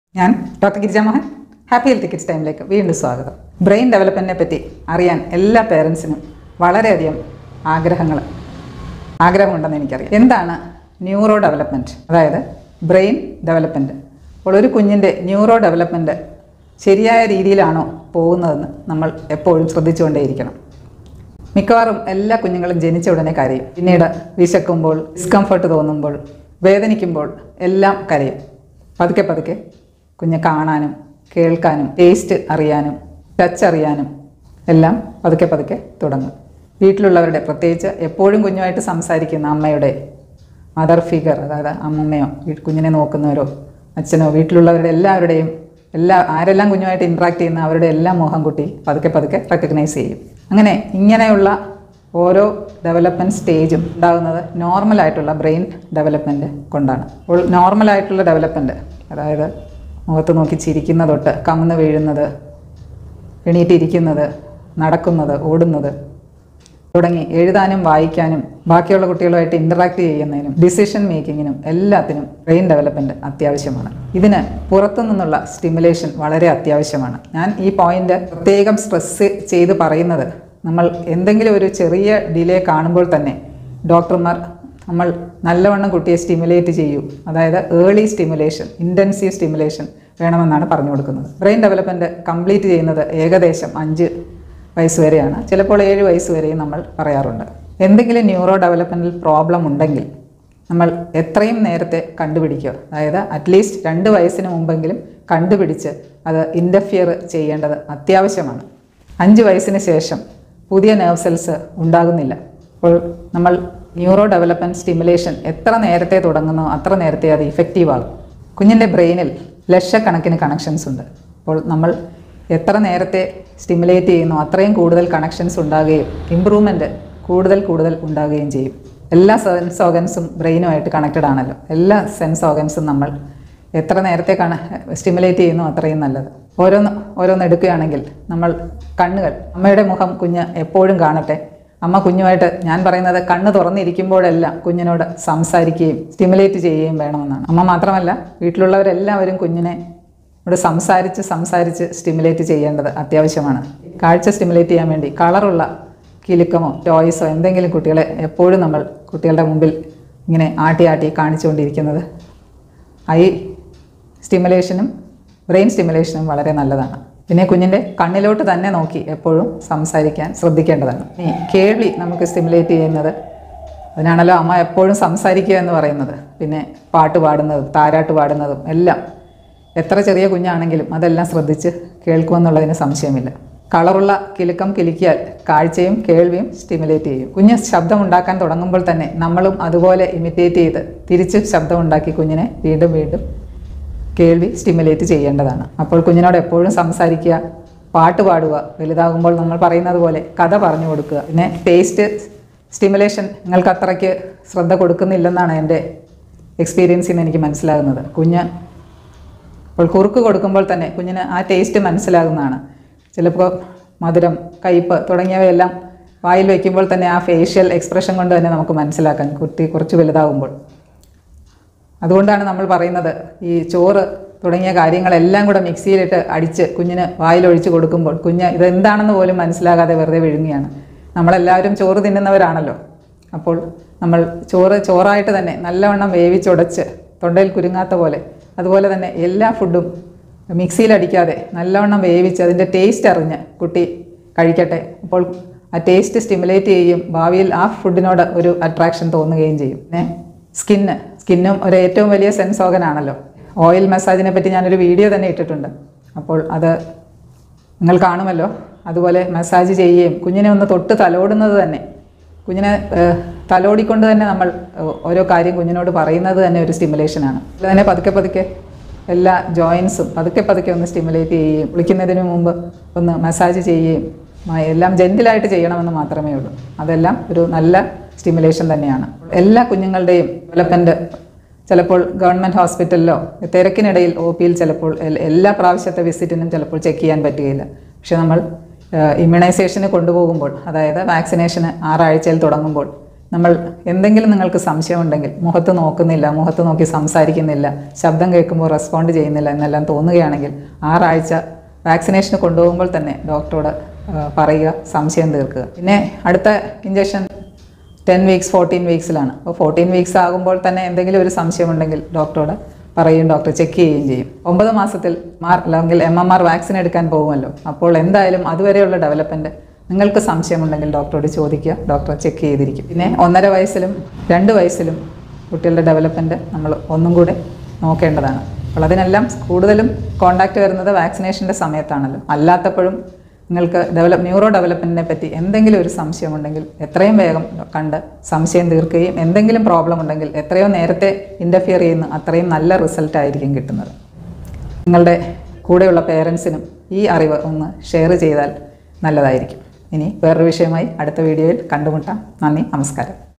ഞാൻ doctor Girija Mohan happy health kids ടൈമിലേക്ക് വീണ്ടും സ്വാഗതം ബ്രെയിൻ ഡെവലപ്മെൻറ്റിനെ പറ്റി അറിയാൻ എല്ലാ പേരൻസിനും വളരെയധികം ആഗ്രഹങ്ങൾ ആഗ്രഹമുണ്ടെന്ന് എനിക്കറിയാം എന്താണ് ന്യൂറോ ഡെവലപ്മെൻറ്റ് അതായത് ബ്രെയിൻ ഡെവലപ്മെൻറ്റ് അപ്പോൾ ഒരു കുഞ്ഞിൻ്റെ ന്യൂറോ ഡെവലപ്മെൻറ്റ് ശരിയായ രീതിയിലാണോ പോകുന്നതെന്ന് നമ്മൾ എപ്പോഴും ശ്രദ്ധിച്ചുകൊണ്ടേയിരിക്കണം മിക്കവാറും എല്ലാ കുഞ്ഞുങ്ങളും ജനിച്ച ഉടനെ കരയും പിന്നീട് വിശക്കുമ്പോൾ ഡിസ്കംഫർട്ട് തോന്നുമ്പോൾ വേദനിക്കുമ്പോൾ എല്ലാം കരയും പതുക്കെ പതുക്കെ കുഞ്ഞ് കാണാനും കേൾക്കാനും ടേസ്റ്റ് അറിയാനും ടച്ച് അറിയാനും എല്ലാം പതുക്കെ പതുക്കെ തുടങ്ങും വീട്ടിലുള്ളവരുടെ പ്രത്യേകിച്ച് എപ്പോഴും കുഞ്ഞുമായിട്ട് സംസാരിക്കുന്ന അമ്മയുടെ മദർ ഫിഗർ അതായത് അമ്മമ്മയോ വീ- കുഞ്ഞിനെ നോക്കുന്നവരോ അച്ഛനോ വീട്ടിലുള്ളവരുടെ എല്ലാവരുടെയും എല്ലാ ആരെല്ലാം കുഞ്ഞുമായിട്ട് ഇൻട്രാക്ട് ചെയ്യുന്ന അവരുടെ എല്ലാം മുഖം കുട്ടി പതുക്കെ പതുക്കെ റെക്കഗ്നൈസ് ചെയ്യും അങ്ങനെ ഇങ്ങനെയുള്ള ഓരോ ഡെവലപ്മെൻറ്റ് സ്റ്റേജും ഉണ്ടാകുന്നത് നോർമലായിട്ടുള്ള ബ്രെയിൻ ഡെവലപ്മെൻറ്റ് കൊണ്ടാണ് അപ്പോൾ നോർമലായിട്ടുള്ള ഡെവലപ്മെൻറ്റ് അതായത് മുഖത്ത് നോക്കി ചിരിക്കുന്ന തൊട്ട് കമന്ന് വീഴുന്നത് എണീറ്റിരിക്കുന്നത് നടക്കുന്നത് ഓടുന്നത് തുടങ്ങി എഴുതാനും വായിക്കാനും ബാക്കിയുള്ള കുട്ടികളുമായിട്ട് ഇൻ്ററാക്ട് ചെയ്യുന്നതിനും ഡിസിഷൻ മേക്കിങ്ങിനും എല്ലാത്തിനും ബ്രെയിൻ ഡെവലപ്മെൻറ്റ് അത്യാവശ്യമാണ് ഇതിന് പുറത്തു നിന്നുള്ള സ്റ്റിമുലേഷൻ വളരെ അത്യാവശ്യമാണ് ഞാൻ ഈ പോയിന്റ് പ്രത്യേകം സ്ട്രെസ് ചെയ്ത് പറയുന്നത് നമ്മൾ എന്തെങ്കിലും ഒരു ചെറിയ ഡിലേ കാണുമ്പോൾ തന്നെ ഡോക്ടർമാർ നമ്മൾ നല്ലവണ്ണം കുട്ടിയെ സ്റ്റിമുലേറ്റ് ചെയ്യൂ അതായത് ഏർലി സ്റ്റിമുലേഷൻ ഇൻറ്റൻസീവ് സ്റ്റിമുലേഷൻ വേണമെന്നാണ് പറഞ്ഞു കൊടുക്കുന്നത് ബ്രെയിൻ ഡെവലപ്മെൻറ്റ് കംപ്ലീറ്റ് ചെയ്യുന്നത് ഏകദേശം അഞ്ച് വയസ്സ് വരെയാണ് ചിലപ്പോൾ ഏഴ് വയസ്സ് വരെയും നമ്മൾ പറയാറുണ്ട് എന്തെങ്കിലും ന്യൂറോ ഡെവലപ്മെൻറ്റൽ പ്രോബ്ലം ഉണ്ടെങ്കിൽ നമ്മൾ എത്രയും നേരത്തെ കണ്ടുപിടിക്കുക അതായത് അറ്റ്ലീസ്റ്റ് രണ്ട് വയസ്സിന് മുമ്പെങ്കിലും കണ്ടുപിടിച്ച് അത് ഇൻ്റർഫിയർ ചെയ്യേണ്ടത് അത്യാവശ്യമാണ് അഞ്ച് വയസ്സിന് ശേഷം പുതിയ നെർവ് സെൽസ് ഉണ്ടാകുന്നില്ല അപ്പോൾ നമ്മൾ ന്യൂറോ ഡെവലപ്മെൻറ്റ് സ്റ്റിമുലേഷൻ എത്ര നേരത്തെ തുടങ്ങുന്നോ അത്ര നേരത്തെ അത് ഇഫക്റ്റീവ് ആകും കുഞ്ഞിൻ്റെ ബ്രെയിനിൽ ലക്ഷക്കണക്കിന് കണക്ഷൻസ് ഉണ്ട് അപ്പോൾ നമ്മൾ എത്ര നേരത്തെ സ്റ്റിമുലേറ്റ് ചെയ്യുന്നു അത്രയും കൂടുതൽ കണക്ഷൻസ് ഉണ്ടാകുകയും ഇമ്പ്രൂവ്മെൻറ്റ് കൂടുതൽ കൂടുതൽ ഉണ്ടാകുകയും ചെയ്യും എല്ലാ സെൻസ് ഓർഗൻസും ബ്രെയിനുമായിട്ട് കണക്റ്റഡ് ആണല്ലോ എല്ലാ സെൻസ് ഓർഗൻസും നമ്മൾ എത്ര നേരത്തെ കണ സ്റ്റിമുലേറ്റ് ചെയ്യുന്നു അത്രയും നല്ലത് ഓരോന്ന് ഓരോന്ന് എടുക്കുകയാണെങ്കിൽ നമ്മൾ കണ്ണുകൾ അമ്മയുടെ മുഖം കുഞ്ഞ് എപ്പോഴും കാണട്ടെ അമ്മ കുഞ്ഞുമായിട്ട് ഞാൻ പറയുന്നത് കണ്ണ് തുറന്നിരിക്കുമ്പോഴെല്ലാം കുഞ്ഞിനോട് സംസാരിക്കുകയും സ്റ്റിമുലേറ്റ് ചെയ്യുകയും വേണമെന്നാണ് അമ്മ മാത്രമല്ല വീട്ടിലുള്ളവരെല്ലാവരും കുഞ്ഞിനെ ഇവിടെ സംസാരിച്ച് സംസാരിച്ച് സ്റ്റിമുലേറ്റ് ചെയ്യേണ്ടത് അത്യാവശ്യമാണ് കാഴ്ച സ്റ്റിമുലേറ്റ് ചെയ്യാൻ വേണ്ടി കളറുള്ള കിലുക്കമോ ടോയ്സോ എന്തെങ്കിലും കുട്ടികളെ എപ്പോഴും നമ്മൾ കുട്ടികളുടെ മുമ്പിൽ ഇങ്ങനെ ആട്ടി ആട്ടി കാണിച്ചുകൊണ്ടിരിക്കുന്നത് ഐ സ്റ്റിമുലേഷനും ബ്രെയിൻ സ്റ്റിമുലേഷനും വളരെ നല്ലതാണ് പിന്നെ കുഞ്ഞിൻ്റെ കണ്ണിലോട്ട് തന്നെ നോക്കി എപ്പോഴും സംസാരിക്കാൻ ശ്രദ്ധിക്കേണ്ടതാണ് ഇനി കേൾവി നമുക്ക് സ്റ്റിമുലേറ്റ് ചെയ്യുന്നത് അതിനാണല്ലോ അമ്മ എപ്പോഴും സംസാരിക്കുക എന്ന് പറയുന്നത് പിന്നെ പാട്ട് പാടുന്നതും താരാട്ട് പാടുന്നതും എല്ലാം എത്ര ചെറിയ കുഞ്ഞാണെങ്കിലും അതെല്ലാം ശ്രദ്ധിച്ച് കേൾക്കുമെന്നുള്ളതിന് സംശയമില്ല കളറുള്ള കിലുക്കം കിലുക്കിയാൽ കാഴ്ചയും കേൾവിയും സ്റ്റിമുലേറ്റ് ചെയ്യും കുഞ്ഞ് ശബ്ദം ഉണ്ടാക്കാൻ തുടങ്ങുമ്പോൾ തന്നെ നമ്മളും അതുപോലെ ഇമിറ്റേറ്റ് ചെയ്ത് തിരിച്ച് ശബ്ദം ഉണ്ടാക്കി കുഞ്ഞിനെ വീണ്ടും വീണ്ടും കേൾവി സ്റ്റിമുലേറ്റ് ചെയ്യേണ്ടതാണ് അപ്പോൾ കുഞ്ഞിനോട് എപ്പോഴും സംസാരിക്കുക പാട്ട് പാടുക വലുതാകുമ്പോൾ നമ്മൾ പറയുന്നത് പോലെ കഥ പറഞ്ഞു കൊടുക്കുക പിന്നെ ടേസ്റ്റ് സ്റ്റിമുലേഷൻ നിങ്ങൾക്ക് അത്രയ്ക്ക് ശ്രദ്ധ കൊടുക്കുന്നില്ലെന്നാണ് എൻ്റെ എക്സ്പീരിയൻസിൽ നിന്ന് എനിക്ക് മനസ്സിലാകുന്നത് കുഞ്ഞ് അപ്പോൾ കുറുക്ക് കൊടുക്കുമ്പോൾ തന്നെ കുഞ്ഞിന് ആ ടേസ്റ്റ് മനസ്സിലാകുന്നതാണ് ചിലപ്പോൾ മധുരം കയ്പ്പ് തുടങ്ങിയവയെല്ലാം വായിൽ വയ്ക്കുമ്പോൾ തന്നെ ആ ഫേഷ്യൽ എക്സ്പ്രഷൻ കൊണ്ട് തന്നെ നമുക്ക് മനസ്സിലാക്കാൻ കുട്ടി കുറച്ച് വലുതാകുമ്പോൾ അതുകൊണ്ടാണ് നമ്മൾ പറയുന്നത് ഈ ചോറ് തുടങ്ങിയ കാര്യങ്ങളെല്ലാം കൂടെ മിക്സിയിലിട്ട് അടിച്ച് കുഞ്ഞിന് വായിലൊഴിച്ച് കൊടുക്കുമ്പോൾ കുഞ്ഞ് ഇതെന്താണെന്ന് പോലും മനസ്സിലാകാതെ വെറുതെ വിഴുങ്ങിയാണ് നമ്മളെല്ലാവരും ചോറ് തിന്നുന്നവരാണല്ലോ അപ്പോൾ നമ്മൾ ചോറ് ചോറായിട്ട് തന്നെ നല്ലവണ്ണം വേവിച്ചുടച്ച് തൊണ്ടയിൽ കുരുങ്ങാത്ത പോലെ അതുപോലെ തന്നെ എല്ലാ ഫുഡും മിക്സിയിലടിക്കാതെ നല്ലവണ്ണം വേവിച്ച് അതിൻ്റെ ടേസ്റ്റ് അറിഞ്ഞ് കുട്ടി കഴിക്കട്ടെ അപ്പോൾ ആ ടേസ്റ്റ് സ്റ്റിമുലേറ്റ് ചെയ്യും ഭാവിയിൽ ആ ഫുഡിനോട് ഒരു അട്രാക്ഷൻ തോന്നുകയും ചെയ്യും പിന്നെ സ്കിന്ന് സ്കിന്നും ഒരു ഏറ്റവും വലിയ സെൻസ് ഓർഗനാണല്ലോ ഓയിൽ മസാജിനെ പറ്റി ഞാനൊരു വീഡിയോ തന്നെ ഇട്ടിട്ടുണ്ട് അപ്പോൾ അത് നിങ്ങൾ കാണുമല്ലോ അതുപോലെ മസാജ് ചെയ്യുകയും കുഞ്ഞിനെ ഒന്ന് തൊട്ട് തലോടുന്നത് തന്നെ കുഞ്ഞിനെ ഏഹ്, തലോടിക്കൊണ്ട് തന്നെ നമ്മൾ ഏഹ്, ഓരോ കാര്യം കുഞ്ഞിനോട് പറയുന്നത് തന്നെ ഒരു സ്റ്റിമുലേഷനാണ് അതുപോലെ തന്നെ പതുക്കെ പതുക്കെ എല്ലാ ജോയിൻസും പതുക്കെ പതുക്കെ ഒന്ന് സ്റ്റിമുലേറ്റ് ചെയ്യുകയും കുളിക്കുന്നതിന് മുമ്പ് ഒന്ന് മസാജ് ചെയ്യുകയും മ- എല്ലാം ജെൻറ്റിലായിട്ട് ചെയ്യണമെന്ന് മാത്രമേ ഉള്ളൂ അതെല്ലാം ഒരു നല്ല സ്റ്റിമുലേഷൻ തന്നെയാണ് എല്ലാ കുഞ്ഞുങ്ങളുടെയും ഡെവലപ്മെൻറ്റ് ചിലപ്പോൾ ഗവൺമെൻറ് ഹോസ്പിറ്റലിലോ തിരക്കിനിടയിൽ ഒ പിയിൽ ചിലപ്പോൾ എൽ- എല്ലാ പ്രാവശ്യത്തെ വിസിറ്റിനും ചിലപ്പോൾ ചെക്ക് ചെയ്യാൻ പറ്റുകയില്ല പക്ഷെ നമ്മൾ ഇമ്മ്യൂണൈസേഷന് കൊണ്ടുപോകുമ്പോൾ അതായത് വാക്സിനേഷന് ആറാഴ്ചയിൽ തുടങ്ങുമ്പോൾ നമ്മൾ എന്തെങ്കിലും നിങ്ങൾക്ക് സംശയമുണ്ടെങ്കിൽ മുഖത്ത് നോക്കുന്നില്ല മുഖത്ത് നോക്കി സംസാരിക്കുന്നില്ല ശബ്ദം കേൾക്കുമ്പോൾ റെസ്പോണ്ട് ചെയ്യുന്നില്ല എന്നെല്ലാം തോന്നുകയാണെങ്കിൽ ആറാഴ്ച വാക്സിനേഷന് കൊണ്ടുപോകുമ്പോൾ തന്നെ ഡോക്ടറോട് ആ, പറയുക സംശയം തീർക്കുക പിന്നെ അടുത്ത ഇഞ്ചക്ഷൻ ടെൻ വീക്സ് ഫോർട്ടീൻ വീക്സിലാണ് അപ്പോൾ ഫോർട്ടീൻ വീക്സ് ആകുമ്പോൾ തന്നെ എന്തെങ്കിലും ഒരു സംശയമുണ്ടെങ്കിൽ ഡോക്ടറോട് പറയും ഡോക്ടർ ചെക്ക് ചെയ്യുകയും ചെയ്യും ഒമ്പത് മാസത്തിൽ മാർ അല്ലെങ്കിൽ എം എം ആർ വാക്സിൻ എടുക്കാൻ പോകുമല്ലോ അപ്പോൾ എന്തായാലും അതുവരെയുള്ള ഡെവലപ്മെൻറ്റ് നിങ്ങൾക്ക് സംശയമുണ്ടെങ്കിൽ ഡോക്ടറോട് ചോദിക്കുക ഡോക്ടർ ചെക്ക് ചെയ്തിരിക്കും പിന്നെ ഒന്നര വയസ്സിലും രണ്ട് വയസ്സിലും കുട്ടികളുടെ ഡെവലപ്മെൻറ്റ് നമ്മൾ ഒന്നും കൂടെ നോക്കേണ്ടതാണ് അപ്പോൾ അതിനെല്ലാം കൂടുതലും കോണ്ടാക്റ്റ് വരുന്നത് വാക്സിനേഷൻ്റെ സമയത്താണല്ലോ അല്ലാത്തപ്പോഴും നിങ്ങൾക്ക് ഡെവലപ്പ് ന്യൂറോ ഡെവലപ്മെൻറ്റിനെ പറ്റി എന്തെങ്കിലും ഒരു സംശയമുണ്ടെങ്കിൽ എത്രയും വേഗം കണ്ട് സംശയം തീർക്കുകയും എന്തെങ്കിലും പ്രോബ്ലം ഉണ്ടെങ്കിൽ എത്രയോ നേരത്തെ ഇൻ്റർഫിയർ ചെയ്യുന്ന അത്രയും നല്ല റിസൾട്ട് ആയിരിക്കും കിട്ടുന്നത് നിങ്ങളുടെ കൂടെയുള്ള പേരൻസിനും ഈ അറിവ് ഒന്ന് ഷെയർ ചെയ്താൽ നല്ലതായിരിക്കും ഇനി വേറൊരു വിഷയമായി അടുത്ത വീഡിയോയിൽ കണ്ടുമുട്ടാം നന്ദി നമസ്കാരം